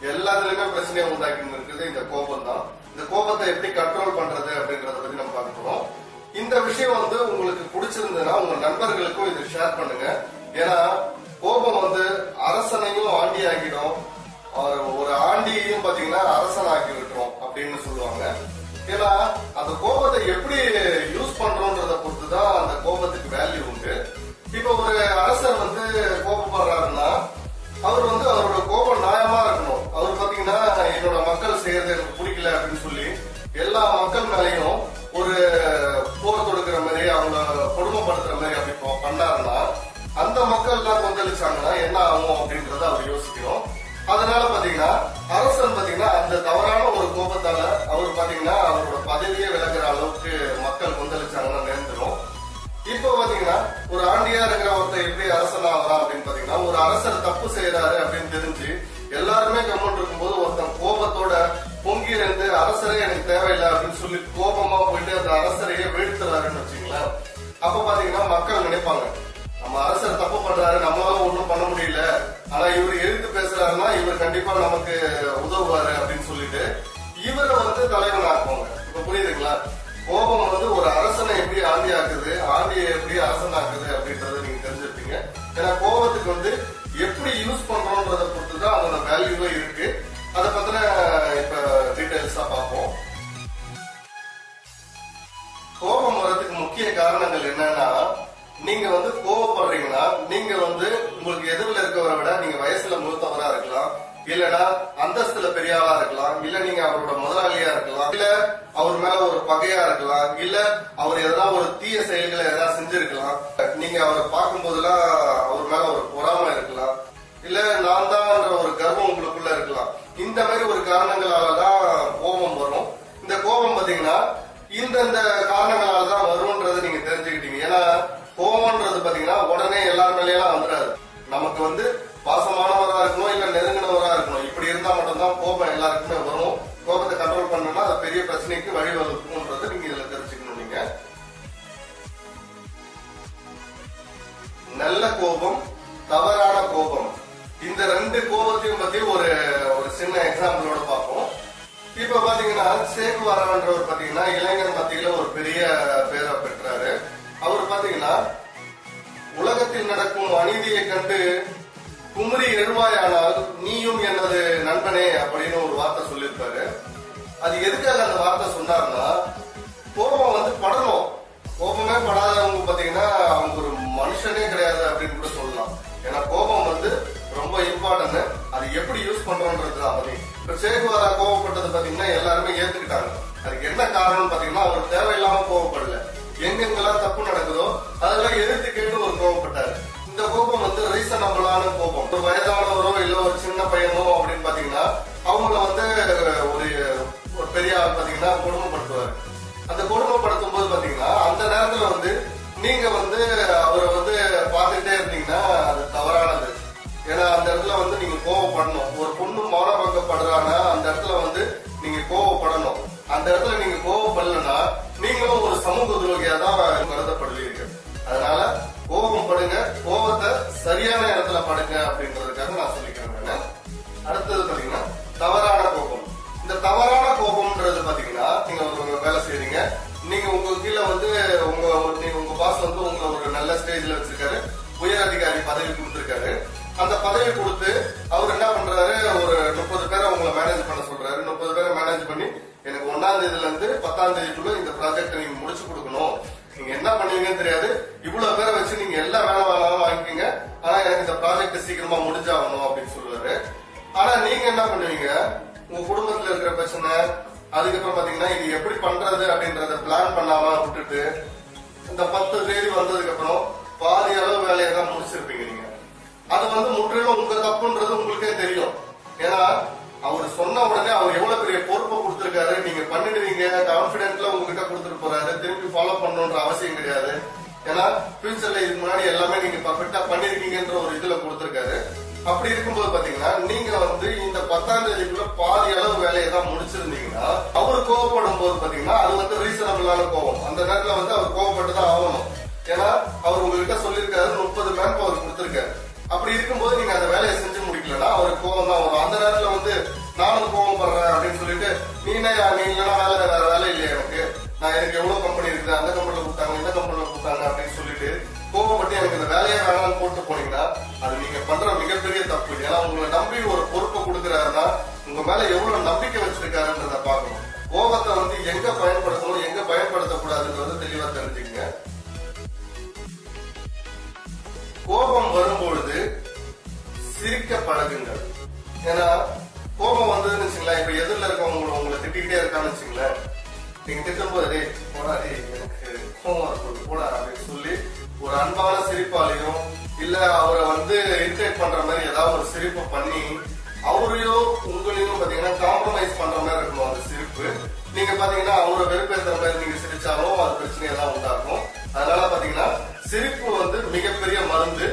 எல்லாத்துலயுமே பிரச்சனையை உண்டாக்கி இருக்குது இந்த கோபம் தான் இந்த கோபத்தை எப்படி கண்ட்ரோல் பண்றது அப்படின்றத பத்தி நம்ம பார்க்க போறோம் இந்த விஷயம் வந்து உங்களுக்கு பிடிச்சிருந்ததுன்னா உங்க நண்பர்களுக்கும் இது ஷேர் பண்ணுங்க ஏன்னா கோபம் வந்து அரசனையும் ஆண்டி ஆக்கிடும் ஒரு ஒரு ஆண்டியையும் பாத்தீங்கன்னா அரசன் ஆக்கி விட்டுரும் அப்படின்னு சொல்லுவாங்க ஏன்னா அந்த கோபத்தை எப்படி யூஸ் பண்றோன்றத பொறுத்து தான் அந்த கோபத்துக்கு வேல்யூ உண்டு இப்ப ஒரு அரசர் வந்து கோபப்படுறாருன்னா அவர் வந்து அவரோட கோபம் நியாயமா இருக்கணும் அவர் பாத்தீங்கன்னா என்னோட மக்கள் செய்யறது எனக்கு பிடிக்கல அப்படின்னு சொல்லி எல்லா மக்கள் மேலயும் ஒரு போர் தொடுக்கிற மாதிரி அவங்கள கொடுமைப்படுத்துற மாதிரி அப்படி ப- பண்ணாருன்னா அந்த மக்கள் எல்லாம் கொந்தளிச்சாங்கன்னா என்ன ஆகும் அப்படின்றத அவர் யோசிக்கணும் அதனால பாத்தீங்கன்னா அரசன் பாத்தீங்கன்னா அந்த தவறான ஒரு கோபத்தால அவர் பாத்தீங்கன்னா அவரோட பதவியே விலகுற அளவுக்கு மக்கள் கொந்தளிச்சாங்கன்னா நேர்ந்துடும் இப்போ பாத்தீங்கன்னா ஒரு ஆண்டியா இருக்கிற ஒருத்தர் எப்படி அரசன் ஆகலாம் அப்படின்னு பாத்தீங்கன்னா ஒரு அரசர் தப்பு செய்யறாரு அப்படின்னு தெரிஞ்சு எல்லாருமே கம்மன் இருக்கும்போது ஒருத்தன் கோபத்தோட பொங்கி இருந்து அரசரே எனக்கு தேவையில்லை அப்படின்னு சொல்லி கோபமா போயிட்டு அந்த அரசரையே வீழ்த்துறாருன்னு வச்சுங்களேன் அப்ப பாத்தீங்கன்னா மக்கள் நினைப்பாங்க நம்ம அரசர் தப்பு பண்றாரு நம்மளால ஒண்ணும் பண்ண முடியல ஆனா இவர் எதிர்த்து பேசுறாருன்னா இவர் கண்டிப்பா நமக்கு உதவுவாரு அப்படின்னு சொல்லிட்டு இவரை வந்து தலைவன் ஆக்குவாங்க இப்ப புரியுதுங்களா கோபம் வந்து ஒரு அரசனை எப்படி ஆண்டி ஆக்குது ஆண்டியை எப்படி அரசன் ஆக்குது அப்படின்றத நீங்க தெரிஞ்சிருப்பீங்க ஏன்னா கோபத்துக்கு வந்து எப்படி யூஸ் பண்றோன்றத பொறுத்து தான் அதோட வேல்யூவே இருக்கு அதை பத்தின இப்ப டீடைல்ஸா பார்ப்போம் கோபம் வர்றதுக்கு முக்கிய காரணங்கள் என்னன்னா நீங்க வந்து கோவப்படுறீங்கன்னா நீங்க வந்து உங்களுக்கு எதிரில் இருக்கவரை விட நீங்க வயசுல மூத்தவரா இருக்கலாம் இல்லனா அந்தஸ்துல பெரிய ஆளா இருக்கலாம் இல்ல நீங்க அவரோட முதலாளியா இருக்கலாம் இல்ல அவர் மேல ஒரு பகையா இருக்கலாம் இல்ல அவர் எதனா ஒரு தீய செயல்களை எதனா செஞ்சிருக்கலாம் நீங்க அவரை பார்க்கும் போதெல்லாம் அவர் மேல ஒரு பொறாமை இருக்கலாம் இல்ல நான் தான்ன்ற ஒரு கர்வம் உங்களுக்குள்ள இருக்கலாம் இந்த மாதிரி ஒரு காரணங்களால தான் கோபம் வரும் இந்த கோபம் பாத்தீங்கன்னா இந்தந்த காரணங்களால தான் வரும்ன்றதை நீங்க தெரிஞ்சுக்கிட்டீங்க ஏன்னா கோபம்ன்றது பாத்தீங்கன்னா உடனே எல்லார் மேலேயும் வந்துடாது நமக்கு வந்து பாசமானவரா இருக்கணும் இல்ல நெருங்கினவரா இருக்கணும் இப்படி இருந்தா மட்டும்தான் கோபம் எல்லாருக்குமே வரும் கோபத்தை கண்ட்ரோல் பண்ணணும்னா அது பெரிய பிரச்சனைக்கு வழிவகுக்கும்ன்றது நீங்க இதுல தெரிஞ்சுக்கணும் நீங்க நல்ல கோபம் தவறான கோபம் இந்த ரெண்டு கோபத்தையும் பத்தி ஒரு ஒரு சின்ன எக்ஸாம்பிளோட பார்ப்போம் இப்ப பாத்தீங்கன்னா சேகு வரவன்றவர் பாத்தீங்கன்னா இளைஞர் மத்தியில ஒரு பெரிய பேரை பெற்றாரு அவர் பாத்தீங்கன்னா உலகத்தில் நடக்கும் அநீதியை கண்டு குமரி எழுவாயானால் நீயும் எனது நண்பனே அப்படின்னு ஒரு வார்த்தை சொல்லியிருப்பாரு அது எதுக்காக அந்த வார்த்தை சொன்னார்னா கோபம் வந்து படணும் கோபமே படாதவங்க பாத்தீங்கன்னா அவங்க ஒரு மனுஷனே கிடையாது அப்படின்னு கூட சொல்லலாம் ஏன்னா கோபம் வந்து ரொம்ப இம்பார்ட்டன்ட் அது எப்படி யூஸ் பண்றோன்றது தான் பத்தி இப்ப சேகுவாரா கோவப்பட்டது பாத்தீங்கன்னா எல்லாருமே ஏத்துக்கிட்டாங்க அதுக்கு என்ன காரணம்னு பாத்தீங்கன்னா அவர் தேவையில்லாம கோவப்படல எங்கெங்கெல்லாம் தப்பு நடக்குதோ அதெல்லாம் எதிர்த்து கேட்டு ஒரு கோவப்பட்டாரு இந்த கோபம் வந்து ரீசனபிளான கோபம் ஒரு வயதானவரோ இல்ல ஒரு சின்ன பையனோ அப்படின்னு பாத்தீங்கன்னா அவங்கள வந்து ஒரு ஒரு பெரிய ஆள் பாத்தீங்கன்னா கொடுமைப்படுத்துவாரு அந்த கொடுமைப்படுத்தும் போது பாத்தீங்கன்னா அந்த நேரத்துல வந்து நீங்க வந்து அவரை வந்து பார்த்துட்டே இருந்தீங்கன்னா அது தவறானது ஏன்னா அந்த இடத்துல வந்து நீங்க கோவப்படணும் ஒரு பொண்ணு மௌனபங்கப்படுறான்னா அந்த இடத்துல வந்து நீங்க கோவப்படணும் அந்த இடத்துல நீங்க கோவப்படலன்னா நீங்களும் ஒரு சமூக துரோகியா தான் கருதப்படுவீர்கள் அதனால கோபம் படுங்க கோபத்தை சரியான இடத்துல படுங்க அப்படின்றதுக்காக நான் சொல்லிக்கிறேன் நானு. அடுத்தது பாத்தீங்கன்னா தவறான கோபம் இந்த தவறான கோபம்ன்றது பாத்தீங்கன்னா நீங்க ஒரு வேலை செய்றீங்க நீங்க உங்க கீழ வந்து உங்க நீங்க உங்க பாஸ் வந்து உங்க ஒரு நல்ல ஸ்டேஜ்ல வச்சிருக்காரு உயர் அதிகாரி பதவி கொடுத்திருக்காரு அந்த பதவி கொடுத்து அவர் என்ன பண்றாரு ஒரு முப்பது பேரை உங்களை மேனேஜ் பண்ண சொல்றாரு முப்பது பேரை மேனேஜ் பண்ணி எனக்கு ஒன்னாம் தேதியில இருந்து பத்தாம் தேதிக்குள்ள இந்த ப்ராஜெக்ட் நீங்க முடிச்சு கொடுக்கணும் நீங்க என்ன பண்ணுவீங்கன்னு தெரியாது இவ்வளவு பேரை வச்சு நீங்க எல்லா வேலை வேணாலும் வாங்கிக்கீங்க ஆனா எனக்கு இந்த ப்ராஜெக்ட் சீக்கிரமா முடிஞ்சாகணும் அப்படின்னு சொல்லுவாரு ஆனா நீங்க என்ன பண்ணுவீங்க உங்க குடும்பத்துல இருக்கிற பிரச்சனை அதுக்கப்புறம் பாத்தீங்கன்னா இது எப்படி பண்றது அப்படின்றத பிளான் பண்ணாம விட்டுட்டு இந்த பத்து தேதி வந்ததுக்கு அப்புறம் பாதி அளவு வேலையை தான் முடிச்சிருப்பீங்க நீங்க அது வந்து முற்றிலும் உங்க தப்புன்றது உங்களுக்கே தெரியும் ஏன்னா அவர் சொன்ன உடனே அவர் எவ்வளவு பெரிய பொறுப்பை கொடுத்திருக்காரு நீங்க பண்ணிடுவீங்க கான்பிடென்ட்ல உங்ககிட்ட கொடுத்துட்டு போறாரு திருப்பி ஃபாலோ பண்ணணுன்ற அவசியம் கிடையாது ஏன்னா ஃபியூச்சர்ல இதுக்கு முன்னாடி எல்லாமே நீங்க பர்ஃபெக்டா பண்ணிருக்கீங்கன்ற ஒரு இதுல கொடுத்திருக்காரு அப்படி இருக்கும்போது பாத்தீங்கன்னா நீங்க வந்து இந்த பத்தாம் தேதிக்குள்ள பாதி அளவு வேலையை தான் முடிச்சிருந்தீங்கன்னா அவர் கோவப்படும் போது பாத்தீங்கன்னா அது வந்து ரீசனபிளான கோவம் அந்த நேரத்துல வந்து அவர் கோவப்பட்டு தான் ஆகணும் ஏன்னா அவர் உங்ககிட்ட சொல்லியிருக்காரு முப்பது மேன் பவர் கொடுத்திருக்காரு அப்படி இருக்கும்போது நீங்க அந்த வேலையை செஞ்சு முடிக்கலன்னா அவருக்கு கோவம் தான் வரும் அந்த நேரத்துல வந்து வந்து நானும் கோவப்படுறேன் அப்படின்னு சொல்லிட்டு நீ என்ன நீ இல்லைன்னா வேலை வேற வேலை இல்லையா எனக்கு நான் எனக்கு எவ்வளவு கம்பெனி இருக்குது அந்த கம்பெனில கொடுத்தாங்க இந்த கம்பெனில கொடுத்தாங்க அப்படின்னு சொல்லிட்டு கோவப்பட்டு எனக்கு இந்த வேலையே வேணாம்னு போட்டு போனீங்கன்னா அது நீங்க பண்ற மிகப்பெரிய தப்பு ஏன்னா உங்களை நம்பி ஒரு பொறுப்பை கொடுக்குறாருன்னா உங்க மேல எவ்வளவு நம்பிக்கை வச்சிருக்காருன்றத பார்க்கணும் கோபத்தை வந்து எங்க பயன்படுத்தணும் எங்க பயன்படுத்தக்கூடாதுன்றது தெளிவா தெரிஞ்சுக்கங்க கோபம் வரும்பொழுது சிரிக்க பழகுங்கள் ஏன்னா கோபம் வந்ததுன்னு வச்சுங்களேன் இப்ப எதிரில் இருக்கவங்க உங்களை உங்களை திட்டிக்கிட்டே இருக்கான்னு வச்சுங்களேன் நீங்க திட்டும்போது "டேய், போடா டேய், எனக்கு கோபம் வரக்கூடாது போடா அப்படின்னு சொல்லி ஒரு அன்பான சிரிப்பாலையும் இல்ல அவரை வந்து இரிட்டேட் பண்ற மாதிரி ஏதாவது ஒரு சிரிப்பு பண்ணி அவரையோ உங்களையும் பாத்தீங்கன்னா காம்ப்ரமைஸ் பண்ற மாதிரி இருக்கணும் அந்த சிரிப்பு நீங்க பாத்தீங்கன்னா அவரை வெறுப்பேற்றுற மாதிரி நீங்க சிரிச்சாலும் அது பிரச்சனையை தான் உண்டாக்கும் அதனால பாத்தீங்கன்னா சிரிப்பு வந்து மிகப்பெரிய மருந்து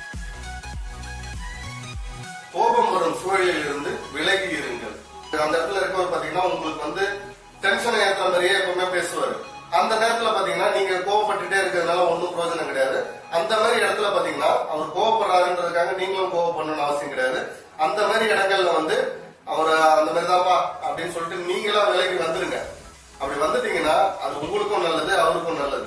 கோபம் வரும் சூழலில் இருந்து விலகி இருங்கள் அந்த இடத்துல இருக்கவர் பாத்தீங்கன்னா உங்களுக்கு வந்து டென்ஷன் ஏற்ற மாதிரியே எப்பவுமே பேசுவாரு அந்த நேரத்துல பாத்தீங்கன்னா நீங்க கோவப்பட்டுட்டே இருக்கிறதுனால ஒன்றும் பிரயோஜனம் கிடையாது அந்த மாதிரி இடத்துல பாத்தீங்கன்னா அவர் கோவப்படுறாருன்றதுக்காக நீங்களும் கோவப்படணும்னு அவசியம் கிடையாது அந்த மாதிரி இடங்கள்ல வந்து அவரை அந்த மாதிரி தான்ப்பா அப்படின்னு சொல்லிட்டு நீங்களா விலகி வந்துருங்க அப்படி வந்துட்டீங்கன்னா அது உங்களுக்கும் நல்லது அவருக்கும் நல்லது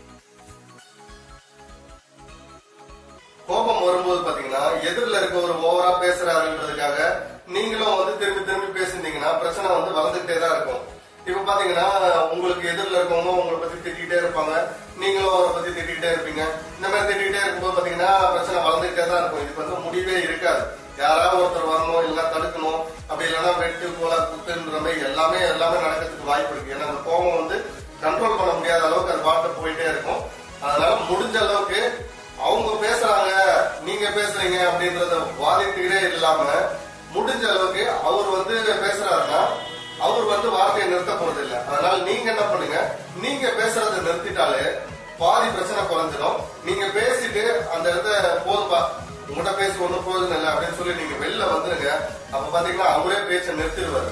கோபம் வரும்போது பாத்தீங்கன்னா எதிரில் இருக்க ஒரு ஓவரா பேசுறாருன்றதுக்காக நீங்களும் வந்து திரும்பி திரும்பி பேசிருந்தீங்கன்னா பிரச்சனை வந்து வளர்ந்துகிட்டே தான் இருக்கும் இப்ப பாத்தீங்கன்னா உங்களுக்கு எதிரில் இருக்கவங்க உங்களை பத்தி திட்டிகிட்டே இருப்பாங்க நீங்களும் அவரை பத்தி திட்டிகிட்டே இருப்பீங்க இந்த மாதிரி திட்டிகிட்டே இருக்கும்போது பாத்தீங்கன்னா பிரச்சனை வளர்ந்துகிட்டே தான் இருக்கும் இதுக்கு வந்து முடிவே இருக்காது யாராவது ஒருத்தர் வரணும் இல்ல தடுக்கணும் அப்படி இல்லைன்னா வெட்டு போல குத்துன்ற மாதிரி எல்லாமே எல்லாமே நடக்கிறதுக்கு வாய்ப்பு இருக்கு ஏன்னா அந்த கோபம் வந்து கண்ட்ரோல் பண்ண முடியாத அளவுக்கு அது பாட்டு போயிட்டே இருக்கும் அதனால முடிஞ்ச அளவுக்கு அவங்க பேசுறாங்க நீங்க பேசுறீங்க அப்படின்றத வாதிட்டுக்கிட்டே இல்லாம முடிஞ்ச அளவுக்கு அவர் வந்து பேசுறாருன்னா அவர் வந்து வார்த்தையை நிறுத்த போறது இல்ல அதனால நீங்க என்ன பண்ணுங்க நீங்க பேசுறதை நிறுத்திட்டாலே பாதி பிரச்சனை குறைஞ்சிடும் நீங்க பேசிட்டு அந்த இடத்த போதும்பா உங்கள்கிட்ட பேசி ஒண்ணும் போதும் இல்லை அப்படின்னு சொல்லி நீங்க வெளில வந்துருங்க அப்ப பாத்தீங்கன்னா அவரே பேச்சை நிறுத்திடுவாரு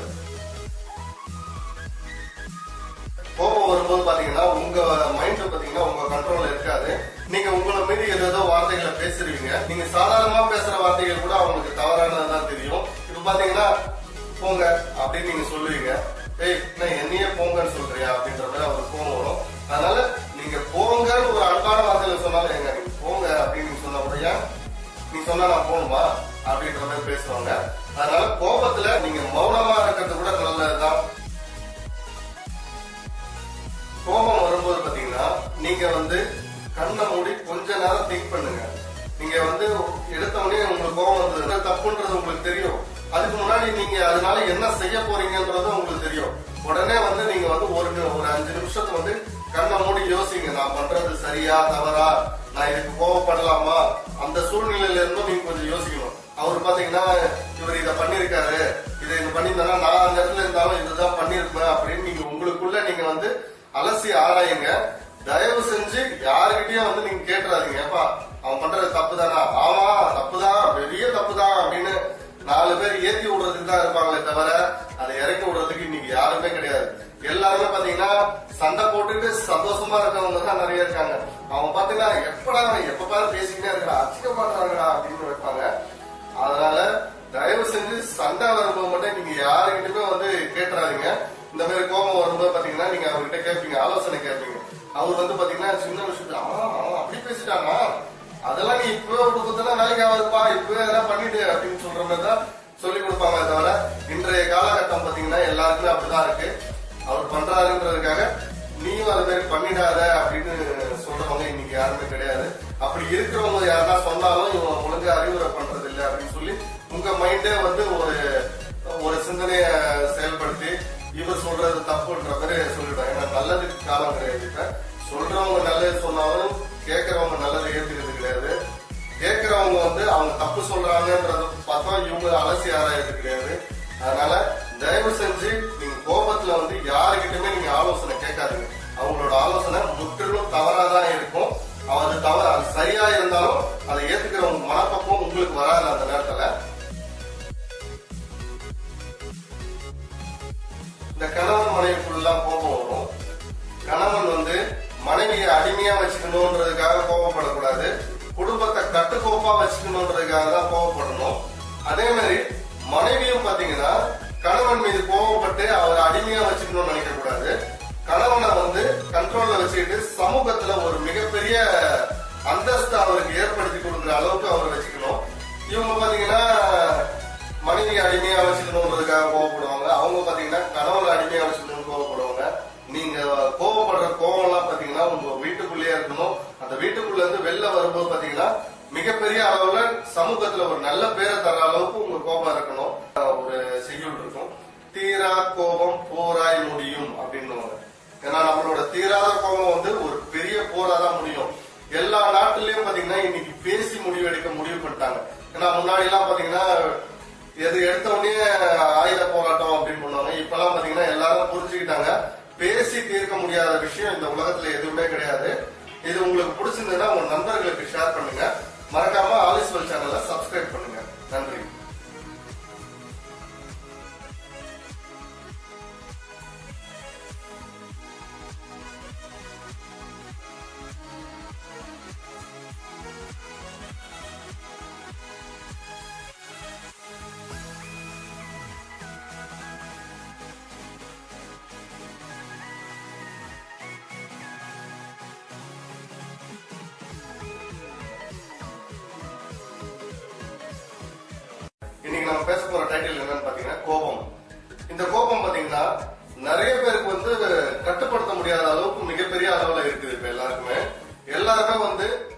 கோபம் வரும்போது பாத்தீங்கன்னா உங்க மைண்ட் பாத்தீங்கன்னா உங்க கண்ட்ரோல்ல இருக்காது நீங்க உங்களை மீறி ஏதோ வார்த்தைகளை பேசுறீங்க நீங்க சாதாரணமா பேசுற வார்த்தைகள் கூட அவங்களுக்கு தவறானதுதான் தெரியும் இப்ப பாத்தீங்கன்னா போங்க அப்படின்னு நீங்க சொல்லுவீங்க ஏய் நான் என்னையே போங்கன்னு சொல்றியா அப்படின்ற மாதிரி அவருக்கு கோவம் வரும் அதனால நீங்க போங்கன்னு ஒரு அன்பான வார்த்தையில சொன்னாலும் எங்க நீங்க போங்க அப்படின்னு நீங்க சொன்ன கூட ஏன் நீ சொன்னா நான் போகணுமா அப்படின்ற மாதிரி பேசுவாங்க அதனால கோபத்துல நீங்க மௌனமா இருக்கிறது கூட நல்லதுதான் கோபம் வரும்போது பாத்தீங்கன்னா நீங்க வந்து கண்ணை மூடி கொஞ்ச நேரம் திங்க் பண்ணுங்க நீங்க வந்து எடுத்த உடனே உங்களுக்கு கோபம் வந்தது தப்புன்றது உங்களுக்கு தெரியும் அதுக்கு முன்னாடி நீங்க அதனால என்ன செய்ய போறீங்கன்றது உங்களுக்கு தெரியும் உடனே வந்து நீங்க வந்து ஒரு நி- ஒரு அஞ்சு நிமிஷத்தை வந்து கண்ணை மூடி யோசிங்க நான் பண்றது சரியா தவறா நான் இதுக்கு கோவப்படலாமா அந்த சூழ்நிலையில இருந்தும் நீங்க கொஞ்சம் யோசிக்கணும் அவர் பாத்தீங்கன்னா இவர் இதை பண்ணிருக்காரு இதை இது பண்ணியிருந்தானா நான் அந்த இடத்துல இருந்தாலும் இதுதான் பண்ணிருப்பேன் அப்படின்னு நீங்க உங்களுக்குள்ள நீங்க வந்து அலசி ஆராயுங்க தயவு செஞ்சு யாருக்கிட்டயும் வந்து நீங்க கேட்டுறாதீங்க ஏப்பா அவன் பண்றது தப்பு தானா ஆமா தப்புதான் பெரிய தப்புதான் அப்படின்னு நாலு பேர் ஏத்தி விடுறதுக்கு தான் இருப்பாங்களே தவிர அதை இறக்கி விடுறதுக்கு இன்னைக்கு யாருமே கிடையாது எல்லாருமே பாத்தீங்கன்னா சண்டை போட்டுட்டு சந்தோஷமா இருக்கவங்க தான் நிறைய இருக்காங்க அவங்க பாத்தீங்கன்னா எப்படா அவன் எப்ப பாரு பேசிக்கிட்டே இருக்கா அச்சிக்க மாட்டாங்கடா அப்படின்னு வைப்பாங்க அதனால தயவு செஞ்சு சண்டை வரும்போது மட்டும் நீங்க யாருக்கிட்டுமே வந்து கேட்டுறாதீங்க இந்த மாதிரி கோபம் வரும்போது பாத்தீங்கன்னா நீங்க அவர்கிட்ட கேட்பீங்க ஆலோசனை கேட்பீங்க அவர் வந்து பாத்தீங்கன்னா சின்ன விஷயத்துல ஆமா அவன் அப்படி பேசிட்டானா அதெல்லாம் நீ இப்பவே விட்டு கொடுத்தனா வேலைக்கு ஆகாதுப்பா இப்பவே எல்லாம் பண்ணிட்டு அப்படின்னு சொல்ற மாதிரி தான் சொல்லி கொடுப்பாங்க தவிர இன்றைய காலகட்டம் பாத்தீங்கன்னா எல்லாருக்குமே அப்படிதான் இருக்கு அவர் பண்றாருன்றதுக்காக நீயும் அது மாதிரி பண்ணிடாத அப்படின்னு சொல்றவங்க இன்னைக்கு யாருமே கிடையாது அப்படி இருக்கிறவங்க யாருன்னா சொன்னாலும் இவன் ஒழுங்கா அறிவுரை பண்றது இல்லை அப்படின்னு சொல்லி உங்க மைண்டே வந்து ஒரு ஒரு சிந்தனைய செயல்படுத்தி இவர் சொல்றது தப்புன்ற மாதிரி சொல்லிடுவாங்க ஏன்னா நல்லதுக்கு காலம் கிடையாது இப்ப சொல்றவங்க நல்லது சொன்னாலும் கேட்கறவங்க நல்லதை ஏத்துக்கிறது கிடையாது கேட்கறவங்க வந்து அவங்க தப்பு சொல்றாங்கன்றத பார்த்தா இவங்க அலசி ஆராயது கிடையாது அதனால தயவு செஞ்சு நீங்க கோபத்துல வந்து யாருக்கிட்டயுமே நீங்க ஆலோசனை கேட்காதீங்க அவங்களோட ஆலோசனை முற்றிலும் தவறாதான் இருக்கும் அது தவறு அது சரியா இருந்தாலும் அதை ஏத்துக்கிறவங்க மனப்பக்குவம் உங்களுக்கு வராது அந்த நேரத்துல இந்த கணவன் மனைவிக்குள்ளலாம் கோபம் வரும் கணவன் வந்து மனைவியை அடிமையா வச்சுக்கணுன்றதுக்காக கோபப்படக்கூடாது குடும்பத்தை கட்டுக்கோப்பா வச்சுக்கணுன்றதுக்காக தான் கோபப்படணும் அதே மாதிரி மனைவியும் பாத்தீங்கன்னா கணவன் மீது கோவப்பட்டு அவரை அடிமையா வச்சுக்கணும்னு நினைக்க கூடாது கணவனை வந்து கண்ட்ரோல்ல வச்சுக்கிட்டு சமூகத்துல ஒரு மிகப்பெரிய அந்தஸ்து அவருக்கு ஏற்படுத்தி கொடுக்குற அளவுக்கு அவர் வச்சுக்கணும் இவங்க பாத்தீங்கன்னா மனைவி அடிமையா வச்சுக்கணுன்றதுக்காக கோவப்படுவாங்க அவங்க பாத்தீங்கன்னா கணவனை அடிமையா வச்சுக்கணும்னு கோவப்படுவாங்க நீங்க கோவப்படுற கோவம் எல்லாம் பாத்தீங்கன்னா உங்க வீட்டுக்குள்ளேயே இருக்கணும் அந்த வீட்டுக்குள்ள இருந்து வெளில வரும்போது பாத்தீங்கன்னா மிகப்பெரிய அளவுல சமூகத்துல ஒரு நல்ல பேரை தர அளவுக்கு உங்க கோபம் இருக்கணும் ஒரு செய்யுள் இருக்கும் தீரா கோபம் போராய் முடியும் அப்படின்னு ஏன்னா நம்மளோட தீராத கோபம் வந்து ஒரு பெரிய போரா தான் முடியும் எல்லா நாட்டுலயும் பாத்தீங்கன்னா இன்னைக்கு பேசி முடிவு எடுக்க முடிவு பண்ணிட்டாங்க ஏன்னா முன்னாடி எல்லாம் பாத்தீங்கன்னா எது எடுத்த உடனே ஆயுத போராட்டம் அப்படின்னு பண்ணுவாங்க இப்பெல்லாம் பாத்தீங்கன்னா எல்லாரும் புரிஞ்சுக்கிட்டாங்க பேசி தீர்க்க முடியாத விஷயம் இந்த உலகத்துல எதுவுமே கிடையாது இது உங்களுக்கு பிடிச்சிருந்ததுன்னா உங்க நண்பர்களுக்கு ஷேர் பண்ணுங்க மறக்காம ஆலிஸ்வல் சேனலை சப்ஸ்கிரைப் பண்ணுங்க நன்றி இன்னைக்கு நம்ம பேச போற டைட்டில் என்னன்னு பாத்தீங்கன்னா கோபம் இந்த கோபம் பாத்தீங்கன்னா நிறைய பேருக்கு வந்து கட்டுப்படுத்த முடியாத அளவுக்கு மிகப்பெரிய அளவுல இருக்குது இப்ப எல்லாருக்குமே எல்லாருமே வந்து